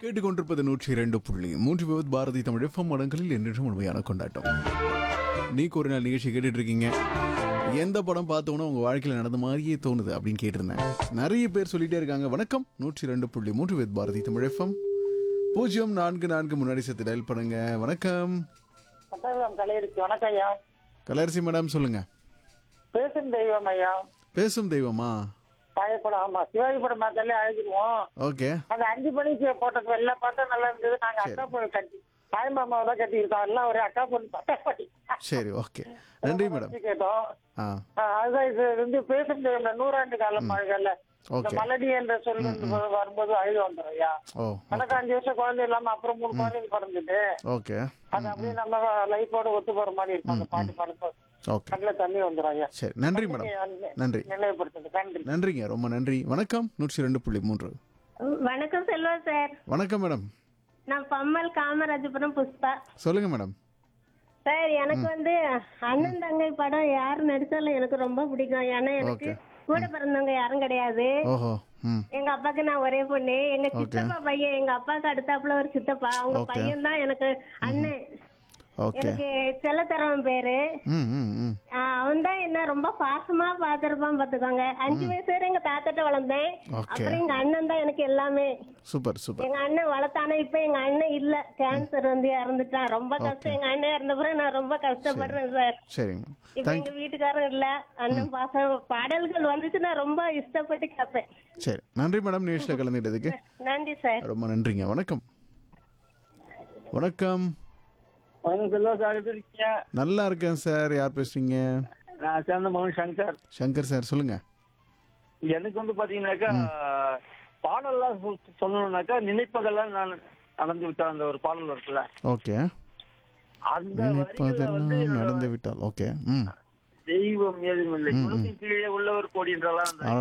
கேட்டுக்கொண்டிருப்பது நூற்றி இரண்டு புள்ளி மூன்று விபத் பாரதி தமிழ் எஃப்எம் மடங்களில் என்றும் உண்மையான கொண்டாட்டம் நீக்கு ஒரு நாள் நிகழ்ச்சி கேட்டுட்டு இருக்கீங்க எந்த படம் பார்த்தோன்னா உங்க வாழ்க்கையில் நடந்த மாதிரியே தோணுது அப்படின்னு கேட்டிருந்தேன் நிறைய பேர் சொல்லிட்டே இருக்காங்க வணக்கம் நூற்றி ரெண்டு புள்ளி மூன்று வித் பாரதி தமிழ் எஃப்எம் பூஜ்ஜியம் நான்கு நான்கு முன்னாடி சேர்த்து டயல் பண்ணுங்க வணக்கம் பட்டாளம் கலையிருக்கு வணக்கம் ஐயா கலர்சி மேடம் சொல்லுங்க பேசும் தெய்வம் ஐயா பேசும் தெய்வமா பழைய படம் ஆமா சிவாஜி படம் பார்த்தாலே அழுதுருவோம் ஓகே அந்த அஞ்சு மணிக்கு போட்டது எல்லா பாட்டும் நல்லா இருந்தது நாங்க அக்கா பொண்ணு கட்டி தாய் மாமாவை தான் கட்டியிருக்கோம் எல்லாம் ஒரு அக்கா பொண்ணு பாட்டா பாட்டி சரி ஓகே நன்றி மேடம் வச்சு கேட்டோம் ஆ ஆ, அதுதான் இது வந்து பேசும் தெய்வம் நூறாண்டு காலம் மழைகள்ல இந்த ஓகே மலடி என்ற சொல் வந்து வரும்போது அழுது வந்துடும் ஐயா ஓ எனக்கு அஞ்சு வருஷம் குழந்தை இல்லாம அப்புறம் மூணு குழந்தைங்க பிறந்துட்டு ஓகே அது அப்படியே நம்ம லைஃபோட ஒத்து போற மாதிரி இருக்கும் அந்த பாட்டு பாடும்போது ஓகே கண்ணில் தண்ணி வந்துடும் ஐயா சரி நன்றி மேடம் நன்றி நினைவுபடுத்துது நன்றி நன்றிங்க ரொம்ப நன்றி வணக்கம் நூற்றி ரெண்டு புள்ளி மூன்று வணக்கம் செல்வா சார் வணக்கம் மேடம் நான் பம்மல் காமராஜபுரம் புஷ்பா சொல்லுங்க மேடம் சார் எனக்கு வந்து அண்ணன் தங்கை படம் யார் நடிச்சாலும் எனக்கு ரொம்ப பிடிக்கும் ஏன்னா எனக்கு கூட பிறந்தவங்க யாரும் கிடையாது ஓஹோ ம் எங்க அப்பாக்கு நான் ஒரே பொண்ணு எங்க சித்தப்பா பையன் எங்க அப்பாக்கு அடுத்தாப்புல ஒரு சித்தப்பா அவங்க Okay. பையன் தான் எனக்கு அண்ணன் ஓகே எனக்கு செல்லத்தரவன் பேரு ம் ம் ம் அவன் தான் என்ன ரொம்ப பாசமா பாத்துருப்பான் பாத்துக்கோங்க அஞ்சு வயசு வரை எங்க தாத்தாட்ட வளர்ந்தேன் Okay. அப்புறம் எங்க அண்ணன் தான் எனக்கு எல்லாமே சூப்பர் சூப்பர் எங்க அண்ணன் வளர்த்தானே இப்ப எங்க அண்ணன் இல்ல கேன்சர் வந்து இறந்துட்டான் ரொம்ப கஷ்டம் எங்க அண்ணன் இறந்த பிறகு நான் ரொம்ப கஷ்டப்படுறேன் சார் சரிங்க இப்ப தேங்க் எங்க வீட்டுக்காரரும் இல்ல அண்ணன் பாசம் பாடல்கள் வந்துச்சு நான் ரொம்ப இஷ்டப்பட்டு கேட்பேன் சரி நன்றி மேடம் நியூஸில் கலந்துக்கிட்டதுக்கு நன்றி சார் ரொம்ப நன்றிங்க வணக்கம் வணக்கம் வணக்கம் செல்வா சார் எப்படி இருக்கீங்க நல்லா இருக்கேன் சார் யார் பேசுறீங்க நான் சேர்ந்த மகன் சங்கர் சங்கர் சார் சொல்லுங்க எனக்கு வந்து பாத்தீங்கன்னாக்கா பாடல்லாம் சொல்- சொல்லணும்னாக்கா நினைப்பதெல்லாம் நான் நடந்து விட்ட அந்த ஒரு பாடல் இருக்குல்ல ஓகே அந்த வரிகள்ல வந்து நினைப்பதெல்லாம் நடந்து விட்டால் ஓகே ம் தெய்வம் ஏதும் இல்லை குணத்தின் கீழே உள்ளவர் கோடின்றலாம் அந்த